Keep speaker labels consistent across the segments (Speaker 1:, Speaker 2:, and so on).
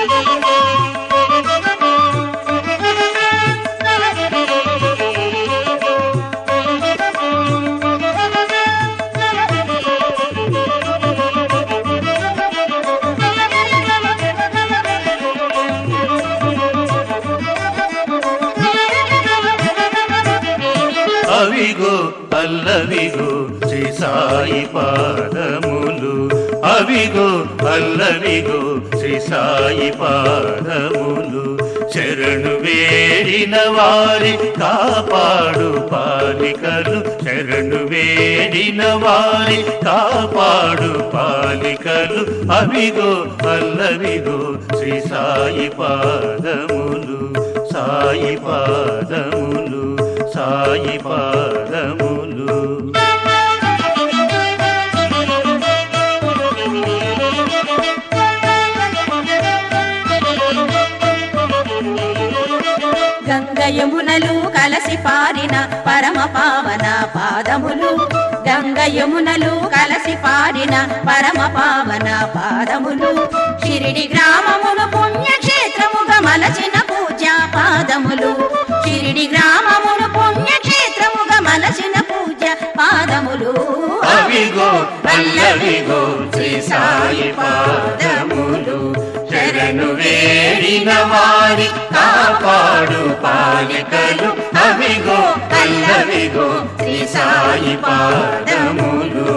Speaker 1: అవిగో అల్లవిగో శ్రీ సాయి పాదములు అవిగో అల్లవిగో శ్రీ సాయి పాదములు శరణు వేడిన వారి కాపాడు పాలికలు శరణు వేడిన వారి కాపాడు పాలికలు అవిగో అల్లవిగో శ్రీ సాయి పాదములు సాయి పాదములు సాయి పాదములు
Speaker 2: గంగయమునలు కలసి పారిన పరమ పావన పాదములు గంగయమునలు కలసి పారిన పరమ పావన పాదములు షిరిడి గ్రామమును పుణ్యక్షేత్రముగా మలచిన పూజా పాదములు షిరిడి గ్రామమును పుణ్యక్షేత్రముగా మలచిన పూజ పాదములు
Speaker 1: అవిగో అల్లవిగో శ్రీ సాయి పాదములు శరణు వేడిన వారి కాపాడు పాలికలు అవిగో అల్లవిగో శ్రీ సాయి పాదములు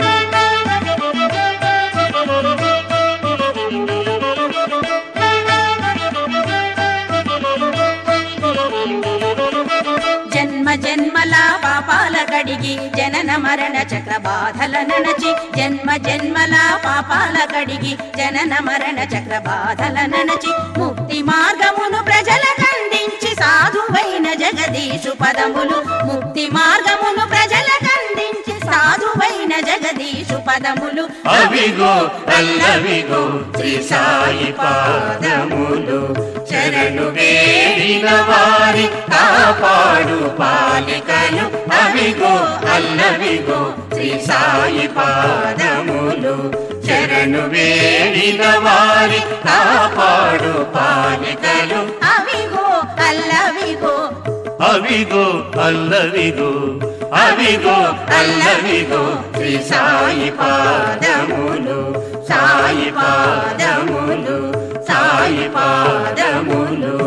Speaker 2: జన్మ జన్మల పాపాల కడిగి జనన మరణ చక్ర బాధల ననచి జన్మ జన్మల పాపాల కడిగి జనన మరణ చక్ర బాధల ననచి ముక్తి మార్గమును ప్రజలకందించి సాధువైన జగదీశు పదములు ముక్తి మార్గమును ప్రజలకందించి సాధువైన జగదీశు పదములు
Speaker 1: అవిగో అల్లవిగో శ్రీ సాయి పాదములు శరణు వేడిన వారి కాపాడు పాలికలు అవిగో అల్లవిగో శ్రీ సాయి పాదములు శరణు వేడిన వారి కాపాడు పాలికలు
Speaker 2: అవిగో అల్లవిగో
Speaker 1: అవిగో అల్లవిగో అవిగో అల్లవిగో శ్రీ సాయి పాదములు సాయి పాదములు సాయి పాదములు